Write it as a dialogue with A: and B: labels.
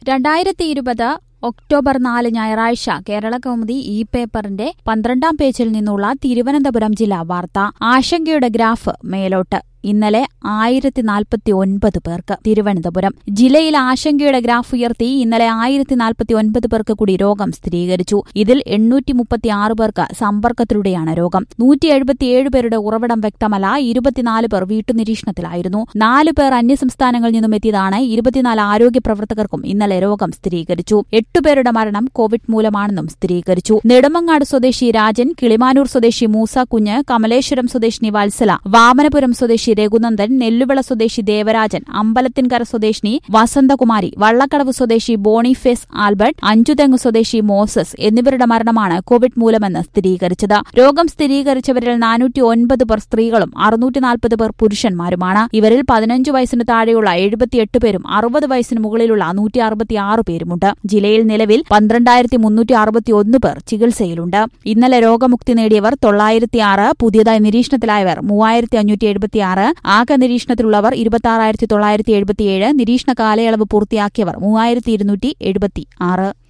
A: രണ്ടായിരത്തി ഇരുപത് ഒക്ടോബർ നാല് ഞായറാഴ്ച കേരള കൗമുദി ഇ പേപ്പറിന്റെ പന്ത്രണ്ടാം പേജിൽ നിന്നുള്ള തിരുവനന്തപുരം ജില്ലാ വാർത്ത ആശങ്കയുടെ ഗ്രാഫ് മേലോട്ട് ഇന്നലെ ആയിരത്തി നാൽപ്പത്തി ഒൻപത് പേർക്ക് തിരുവനന്തപുരം ജില്ലയിൽ ആശങ്കയുടെ ഗ്രാഫ് ഉയർത്തി ഇന്നലെ ആയിരത്തി നാൽപ്പത്തി ഒൻപത് പേർക്ക് കൂടി രോഗം സ്ഥിരീകരിച്ചു ഇതിൽ എണ്ണൂറ്റി മുപ്പത്തി ആറ് പേർക്ക് സമ്പർക്കത്തിലൂടെയാണ് രോഗം നൂറ്റി എഴുപത്തിയേഴ് പേരുടെ ഉറവിടം വ്യക്തമല്ല ഇരുപത്തിനാല് പേർ വീട്ടുനിരീക്ഷണത്തിലായിരുന്നു നാല് പേർ അന്യസംസ്ഥാനങ്ങളിൽ നിന്നും എത്തിയതാണ് ഇരുപത്തിനാല് ആരോഗ്യ പ്രവർത്തകർക്കും ഇന്നലെ രോഗം സ്ഥിരീകരിച്ചു എട്ടുപേരുടെ മരണം കോവിഡ് മൂലമാണെന്നും സ്ഥിരീകരിച്ചു നെടുമങ്ങാട് സ്വദേശി രാജൻ കിളിമാനൂർ സ്വദേശി മൂസ കുഞ്ഞ് കമലേശ്വരം സ്വദേശിനി വത്സല വാമനപുരം സ്വദേശി രഘുനന്ദൻ നെല്ലുവിള സ്വദേശി ദേവരാജൻ അമ്പലത്തിൻകര സ്വദേശിനി വസന്തകുമാരി വള്ളക്കടവ് സ്വദേശി ബോണിഫേസ് ആൽബർട്ട് അഞ്ചുതെങ്ങ് സ്വദേശി മോസസ് എന്നിവരുടെ മരണമാണ് കോവിഡ് മൂലമെന്ന് സ്ഥിരീകരിച്ചത് രോഗം സ്ഥിരീകരിച്ചവരിൽ നാനൂറ്റി ഒൻപത് പേർ സ്ത്രീകളും അറുന്നൂറ്റി നാൽപ്പത് പേർ പുരുഷന്മാരുമാണ് ഇവരിൽ പതിനഞ്ച് വയസ്സിന് താഴെയുള്ള എഴുപത്തിയെട്ട് പേരും അറുപത് വയസ്സിന് മുകളിലുള്ള നൂറ്റി അറുപത്തിയാറ് പേരുമുണ്ട് ജില്ലയിൽ നിലവിൽ പന്ത്രണ്ടായിരത്തി മുന്നൂറ്റി അറുപത്തിയൊന്ന് പേർ ചികിത്സയിലുണ്ട് ഇന്നലെ രോഗമുക്തി നേടിയവർ തൊള്ളായിരത്തിയാറ് പുതിയതായി നിരീക്ഷണത്തിലായവർ മൂവായിരത്തി അഞ്ഞൂറ്റി എഴുപത്തിയാറ് ആകെ നിരീക്ഷണത്തിലുള്ളവർ ഇരുപത്തി തൊള്ളായിരത്തി എഴുപത്തിയേഴ് നിരീക്ഷണ കാലയളവ് പൂർത്തിയാക്കിയവർ മൂവായിരത്തി ഇരുന്നൂറ്റി എഴുപത്തി ആറ്